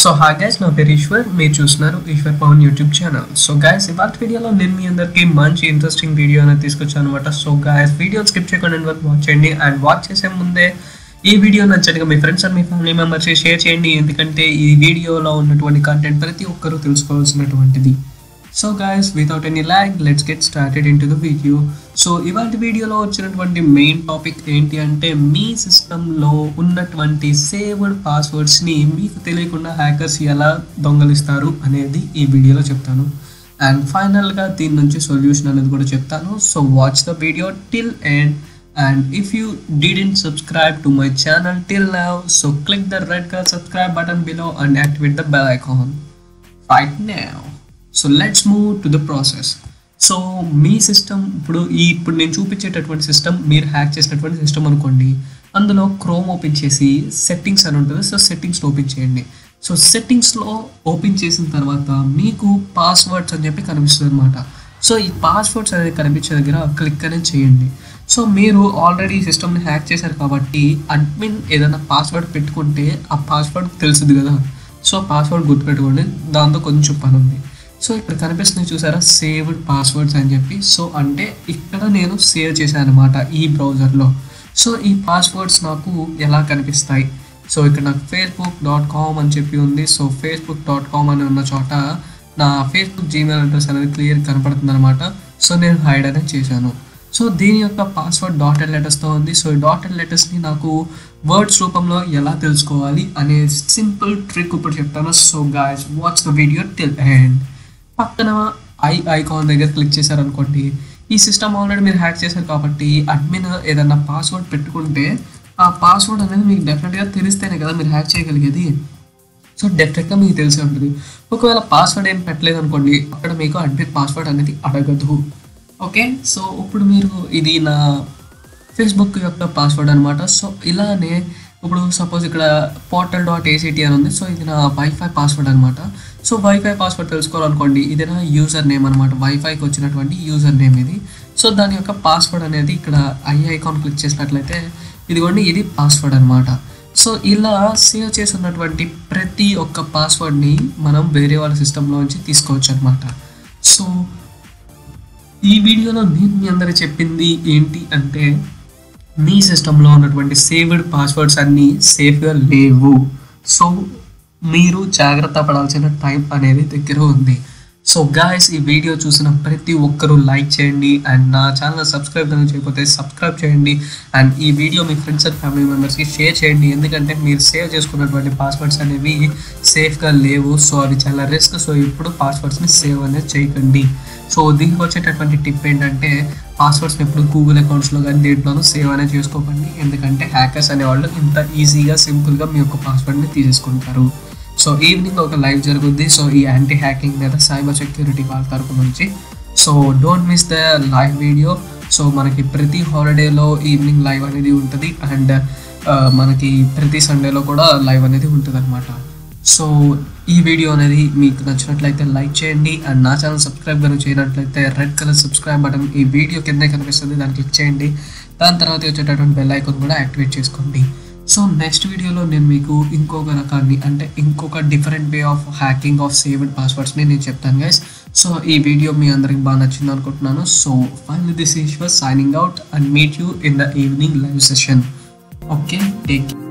so hi guys నా పేరు ఈశ్వర్ మీరు చూస్తున్నారు Eswar Pawan YouTube channel so guys ఇవాళ వీడియోలో నేను మీ అందరికీ మంచి ఇంట్రెస్టింగ్ వీడియో అనేది తీసుకొచ్చాను అనమాట సో గైస్ వీడియో స్కిప్ చేయకుండా end వరకు వాచ్ చేయండి అండ్ వాచ్ చేసే ముందే ఈ వీడియో నచ్చనిగా మీ ఫ్రెండ్స్ అండ్ మీ ఫ్యామిలీ మెంబర్స్ షేర్ చేయండి ఎందుకంటే ఈ వీడియోలో ఉన్నటువంటి కంటెంట్ ప్రతి ఒక్కరూ తెలుసుకోవాల్సినటువంటిది so guys without any lag let's get started into the video so ఇవాళ వీడియోలో వచ్చినటువంటి మెయిన్ టాపిక్ ఏంటి అంటే మీ సిస్టంలో ఉన్నటువంటి సేవ్డ్ పాస్వర్డ్స్ని మీకు తెలియకుండా హ్యాకర్స్ ఎలా దొంగలిస్తారు అనేది ఈ వీడియోలో చెప్తాను అండ్ ఫైనల్గా దీని నుంచి సొల్యూషన్ అనేది కూడా చెప్తాను so watch the video till end and if you didn't subscribe to my channel till now so click the red color subscribe button below and activate the bell icon right now so let's move to the process so మీ system ఇప్పుడు ఈ ఇప్పుడు నేను చూపించేటటువంటి system మీరు hack చేసినటువంటి system అనుకోండి అందులో క్రోమ్ ఓపెన్ చేసి సెట్టింగ్స్ అని ఉంటుంది సో సెట్టింగ్స్ ఓపెన్ చేయండి సో సెట్టింగ్స్లో ఓపెన్ చేసిన తర్వాత మీకు పాస్వర్డ్స్ అని చెప్పి కనిపిస్తుంది అనమాట సో ఈ పాస్వర్డ్స్ అనేది కనిపించే దగ్గర క్లిక్ అనేది చేయండి సో మీరు ఆల్రెడీ సిస్టమ్ని హ్యాక్ చేశారు కాబట్టి అడ్మిన్ ఏదైనా పాస్వర్డ్ పెట్టుకుంటే ఆ పాస్వర్డ్ తెలుసుది కదా సో పాస్వర్డ్ గుర్తుపెట్టుకోండి దాంతో కొంచెం పని ఉంది సో ఇక్కడ కనిపిస్తుంది చూసారా సేవ్డ్ పాస్వర్డ్స్ అని చెప్పి సో అంటే ఇక్కడ నేను సేవ్ చేశాను అనమాట ఈ బ్రౌజర్లో సో ఈ పాస్వర్డ్స్ నాకు ఎలా కనిపిస్తాయి సో ఇక్కడ నాకు ఫేస్బుక్ డాట్ కామ్ అని చెప్పి ఉంది సో ఫేస్బుక్ డాట్ కామ్ అని ఉన్న చోట నా ఫేస్బుక్ జీమెయిల్ అడ్రస్ అనేది క్లియర్ కనపడుతుంది అనమాట సో నేను హైడ్ అనేది చేశాను సో దీని యొక్క పాస్వర్డ్ డాటెడ్ లెటర్స్తో ఉంది సో ఈ డాటెడ్ లెటర్స్ని నాకు వర్డ్స్ రూపంలో ఎలా తెలుసుకోవాలి అనే సింపుల్ ట్రిక్ ఇప్పుడు చెప్తాను so guys watch the video till end పక్కన ఐ ఐకాన్ దగ్గర క్లిక్ చేశారనుకోండి ఈ సిస్టమ్ ఆల్రెడీ మీరు హ్యాక్ చేశారు కాబట్టి అడ్మిన్ ఏదన్నా పాస్వర్డ్ పెట్టుకుంటే ఆ పాస్వర్డ్ అనేది మీకు డెఫినెట్గా తెలిస్తేనే కదా మీరు హ్యాక్ చేయగలిగేది సో డెఫినెట్గా మీకు తెలిసి ఉంటుంది ఒకవేళ పాస్వర్డ్ ఏం పెట్టలేదు అనుకోండి అక్కడ మీకు అడ్మిట్ పాస్వర్డ్ అనేది అడగదు ఓకే సో ఇప్పుడు మీరు ఇది నా ఫేస్బుక్ యొక్క పాస్వర్డ్ అనమాట సో ఇలానే ఇప్పుడు సపోజ్ ఇక్కడ పోర్టల్ డాట్ ఏసీటీ అని ఉంది సో ఇది నా వైఫై పాస్వర్డ్ అనమాట సో వైఫై పాస్వర్డ్ తెలుసుకోవాలనుకోండి ఇది నా యూజర్ నేమ్ అనమాట వైఫైకి వచ్చినటువంటి యూజర్ నేమ్ ఇది సో దాని యొక్క పాస్వర్డ్ అనేది ఇక్కడ ఐ ఐకాన్ క్లిక్ చేసినట్లయితే ఇదిగోండి ఇది పాస్వర్డ్ అనమాట సో ఇలా సేవ్ చేసి ఉన్నటువంటి ప్రతి ఒక్క పాస్వర్డ్ని మనం వేరే వాళ్ళ సిస్టంలోంచి తీసుకోవచ్చు అనమాట సో ఈ వీడియోలో నేను మీ అందరికి చెప్పింది ఏంటి అంటే మీ సిస్టంలో ఉన్నటువంటి సేవ్డ్ పాస్వర్డ్స్ అన్నీ సేఫ్గా లేవు సో మీరు జాగ్రత్త పడాల్సిన టైం అనేది దగ్గర ఉంది సో గాయస్ ఈ వీడియో చూసిన ప్రతి ఒక్కరూ లైక్ చేయండి అండ్ నా ఛానల్ సబ్స్క్రైబ్ కనుక చేయకపోతే సబ్స్క్రైబ్ చేయండి అండ్ ఈ వీడియో మీ ఫ్రెండ్స్ అండ్ ఫ్యామిలీ మెంబర్స్కి షేర్ చేయండి ఎందుకంటే మీరు సేవ్ చేసుకున్నటువంటి పాస్వర్డ్స్ అనేవి సేఫ్గా లేవు సో అవి చాలా రిస్క్ సో ఇప్పుడు పాస్వర్డ్స్ని సేవ్ అనేది చేయకండి సో దీనికి వచ్చేటటువంటి టిప్ ఏంటంటే పాస్వర్డ్స్ని ఎప్పుడు గూగుల్ అకౌంట్స్లో కానీ దేంట్లోనూ సేవ్ అనేది చేసుకోకండి ఎందుకంటే హ్యాకర్స్ అనేవాళ్ళు ఇంత ఈజీగా సింపుల్గా మీ యొక్క పాస్వర్డ్ని తీసేసుకుంటారు సో ఈవినింగ్ ఒక లైవ్ జరుగుద్ది సో ఈ యాంటీ హ్యాకింగ్ మీద సైబర్ సెక్యూరిటీ వాళ్ళ తరపు నుంచి so don't miss the live video so మనకి ప్రతి హాలిడేలో ఈవినింగ్ లైవ్ అనేది ఉంటుంది అండ్ మనకి ప్రతి సండేలో కూడా లైవ్ అనేది ఉంటుంది అనమాట సో ఈ వీడియో అనేది మీకు నచ్చినట్లయితే లైక్ చేయండి అండ్ నా ఛానల్ సబ్స్క్రైబ్ కనుక చేయనట్లయితే రెడ్ కలర్ సబ్స్క్రైబ్ బటన్ ఈ వీడియో కిందే కనిపిస్తుంది దాన్ని క్లిక్ చేయండి దాని తర్వాత వచ్చేటటువంటి బెల్ ఐకాన్ కూడా యాక్టివేట్ చేసుకోండి సో నెక్స్ట్ వీడియోలో నేను మీకు ఇంకొక రకాన్ని అంటే ఇంకొక different way of hacking of saved పాస్వర్డ్స్ని నేను చెప్తాను గైస్ సో ఈ వీడియో మీ అందరికి బాగా నచ్చింది అనుకుంటున్నాను so final this Eswar signing out and meet you in the evening live session okay take